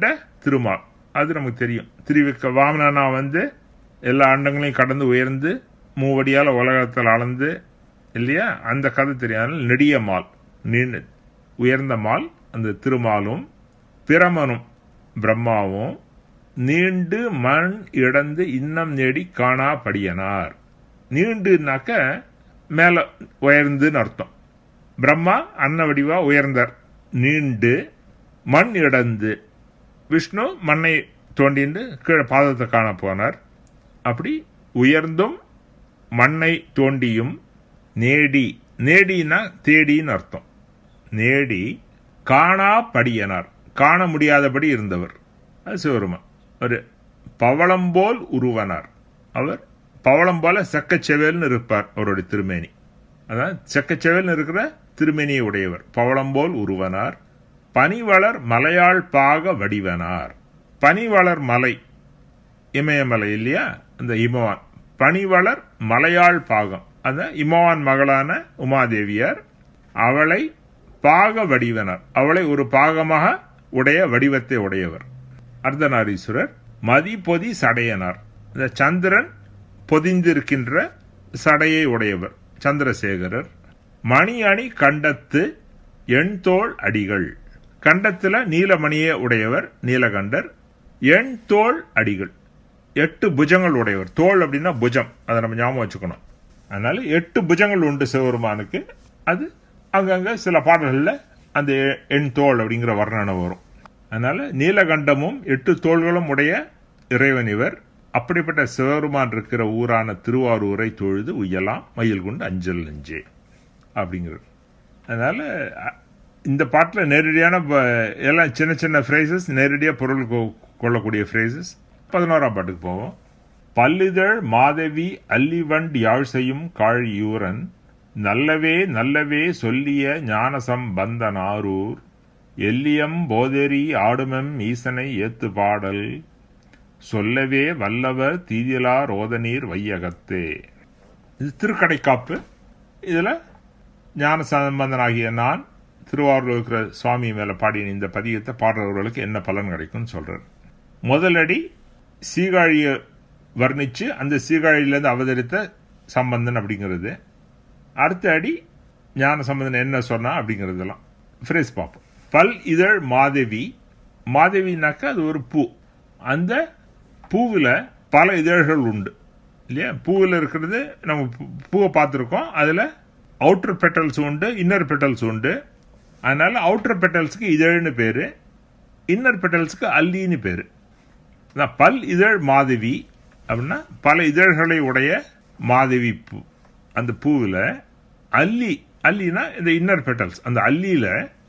கொண்ட திருமால் அது நமக்கு தெரியும் திருவிக்க வாமனனா வந்து எல்லா அண்டங்களையும் கடந்து உயர்ந்து மூவடியால் உலகத்தில் அளந்து இல்லையா அந்த கதை தெரியாத நெடிய மால் நீண்ட உயர்ந்த மால் அந்த திருமாலும் பிரமனும் பிரம்மாவும் நீண்டு மண் இடந்து இன்னம் நேடி காணாபடியனார் நீண்டுனாக்க மேல உயர்ந்துன்னு அர்த்தம் பிரம்மா அன்ன வடிவா உயர்ந்தார் நீண்டு மண் இடந்து விஷ்ணு மண்ணை தோண்டிண்டு கீழே பாதத்தை காண போனார் அப்படி உயர்ந்தும் மண்ணை தோண்டியும் நேடி நேடினா தேடின்னு அர்த்தம் நேடி காணா படியனார் காண முடியாதபடி இருந்தவர் அது சிவருமன் ஒரு பவளம் போல் உருவனார் அவர் பவளம் போல செக்கச்செவேல்னு இருப்பார் அவருடைய திருமேனி அதான் செக்கச்செவேல்னு இருக்கிற திருமேனியை உடையவர் பவளம் போல் உருவனார் பனிவளர் மலையாள் பாக வடிவனார் பனிவளர் மலை இமயமலை இல்லையா அந்த இமவான் பனிவளர் மலையாள் பாகம் அந்த இமவான் மகளான உமாதேவியார் அவளை பாக வடிவனர் அவளை ஒரு பாகமாக உடைய வடிவத்தை உடையவர் அர்த்தநாரீஸ்வரர் மதி பொதி சடையனார் இந்த சந்திரன் பொதிந்திருக்கின்ற சடையை உடையவர் சந்திரசேகரர் மணி அணி கண்டத்து எண்தோள் அடிகள் கண்டத்துல நீலமணியை உடையவர் நீலகண்டர் எண் தோள் அடிகள் எட்டு புஜங்கள் உடையவர் தோல் அப்படின்னா புஜம் அதை நம்ம ஞாபகம் வச்சுக்கணும் அதனால எட்டு புஜங்கள் உண்டு சிவபெருமானுக்கு அது அங்கங்க சில பாடல்களில் அந்த எண் தோல் அப்படிங்கிற வர்ணனை வரும் அதனால நீலகண்டமும் எட்டு தோள்களும் உடைய இறைவன் இவர் அப்படிப்பட்ட சிவபெருமான் இருக்கிற ஊரான திருவாரூரை தொழுது உய்யலாம் மயில் கொண்டு அஞ்சல் நெஞ்சே அப்படிங்கிறது அதனால அ- இந்த பாட்டில் நேரடியான ப- எல்லாம் சின்ன சின்ன ஃப்ரேசஸ் நேரடியாக பொருள் கொ- கொள்ளக்கூடிய ஃப்ரேசஸ் பதினோராம் பாட்டுக்கு போவோம் பல்லிதழ் மாதவி அல்லிவண்ட் யாழ் செய்யும் காழியூரன் நல்லவே நல்லவே சொல்லிய ஞானசம் பந்தனாரூர் எல்லியம் போதெரி ஆடுமெம் ஈசனை ஏத்து பாடல் சொல்லவே வல்லவர் தீதிலா ரோதநீர் வையகத்தே இது திருக்கடைக்காப்பு இதில் ஞான சம்பந்தனாகிய நான் திருவாரூர் இருக்கிற சுவாமி மேலே பாடின இந்த பதியத்தை பாடுறவர்களுக்கு என்ன பலன் கிடைக்கும்னு சொல்றார் முதலடி சீகாழியை வர்ணிச்சு அந்த சீகாழியிலேருந்து அவதரித்த சம்பந்தன் அப்படிங்கிறது அடுத்த அடி ஞான சம்பந்தன் என்ன சொன்னா அப்படிங்கிறதெல்லாம் ஃப்ரேஸ் பார்ப்போம் பல் இதழ் மாதவி மாதவினாக்கா அது ஒரு பூ அந்த பூவில் பல இதழ்கள் உண்டு இல்லையா பூவில் இருக்கிறது நம்ம பூ- பூவை பார்த்துருக்கோம் அதில் அவுட்டர் பெட்டல்ஸ் உண்டு இன்னர் பெட்டல்ஸ் உண்டு அதனால அவுட்டர் பெட்டல்ஸ்க்கு இதழ்னு பேர் இன்னர் பெட்டல்ஸ்க்கு அல்லின்னு பேர் அதான் பல் இதழ் மாதவி அப்படின்னா பல இதழ்களை உடைய மாதவி பூ அந்த பூவில் அல்லி அல்லினா இந்த இன்னர் பெட்டல்ஸ் அந்த அல்லியில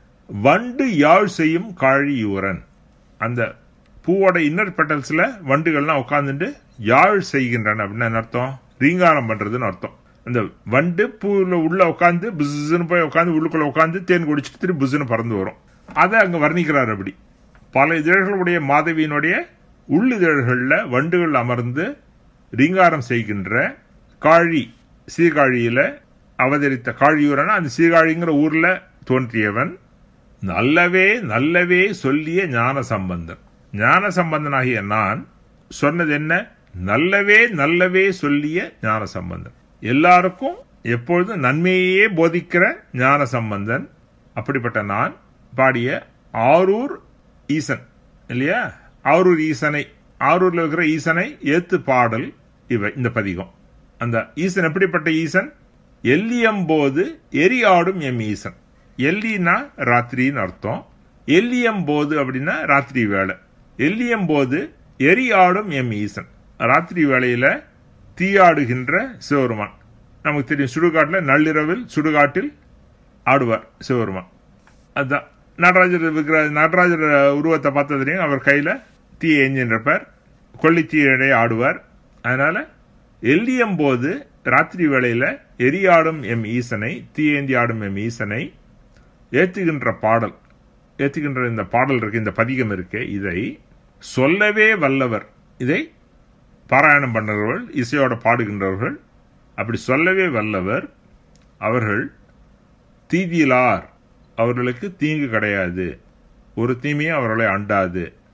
வண்டு யாழ் செய்யும் காழியூரன் அந்த பூவோட இன்னர் பெட்டல்ஸ்ல வண்டுகள்லாம் உட்காந்துட்டு யாழ் செய்கின்றன அப்படின்னு என்ன அர்த்தம் ரீங்காரம் பண்றதுன்னு அர்த்தம் அந்த வண்டு பூவில் உள்ள உட்காந்து புஸ்ஸுன்னு போய் உட்காந்து உள்ளுக்குள்ள உட்காந்து தேன் குடிச்சிட்டு திரும்பி புஸ்ஸுன்னு பறந்து வரும் அதை அங்க வர்ணிக்கிறார் அப்படி பல இதழ்களுடைய மாதவியினுடைய உள்ளிதழ்களில் வண்டுகள் அமர்ந்து ரீங்காரம் செய்கின்ற காழி சீர்காழியில அவதரித்த காழியூரனா அந்த சீர்காழிங்கிற ஊர்ல தோன்றியவன் நல்லவே நல்லவே சொல்லிய ஞான சம்பந்தன் ஞான சம்பந்தனாகிய நான் சொன்னது என்ன நல்லவே நல்லவே சொல்லிய ஞான சம்பந்தன் எல்லாருக்கும் எப்பொழுதும் நன்மையே போதிக்கிற ஞான சம்பந்தன் அப்படிப்பட்ட நான் பாடிய ஆரூர் ஈசன் இல்லையா ஆரூர் ஈசனை ஆரூர்ல இருக்கிற ஈசனை ஏத்து பாடல் இவை இந்த பதிகம் அந்த ஈசன் எப்படிப்பட்ட ஈசன் எல்லியம்போது எரியாடும் எம் ஈசன் எல்லினா ராத்திரின்னு அர்த்தம் எல்லியம்போது அப்படின்னா ராத்திரி வேலை எல்லியம்போது எரியாடும் எம் ஈசன் ராத்திரி வேளையில தீயாடுகின்ற சிவருமான் நமக்கு தெரியும் சுடுகாட்டில் நள்ளிரவில் சுடுகாட்டில் ஆடுவார் சிவருமான் அதுதான் நடராஜர் இருக்கிற நடராஜர் உருவத்தை பார்த்த தெரியும் அவர் கையில் தீ ஏஞ்சின்றப்பார் கொல்லித்தீயடை ஆடுவார் அதனால எல்லியம் போது ராத்திரி வேளையில எரியாடும் எம் ஈசனை தீயேந்தி ஆடும் எம் ஈசனை ஏத்துகின்ற பாடல் ஏத்துகின்ற இந்த பாடல் இருக்கு இந்த பதிகம் இருக்கு இதை சொல்லவே வல்லவர் இதை பாராயணம் பண்ணுறவர்கள் இசையோட பாடுகின்றவர்கள் அப்படி சொல்லவே வல்லவர் அவர்கள் தீதியிலார் அவர்களுக்கு தீங்கு கிடையாது ஒரு தீமையும் அவர்களை அண்டாது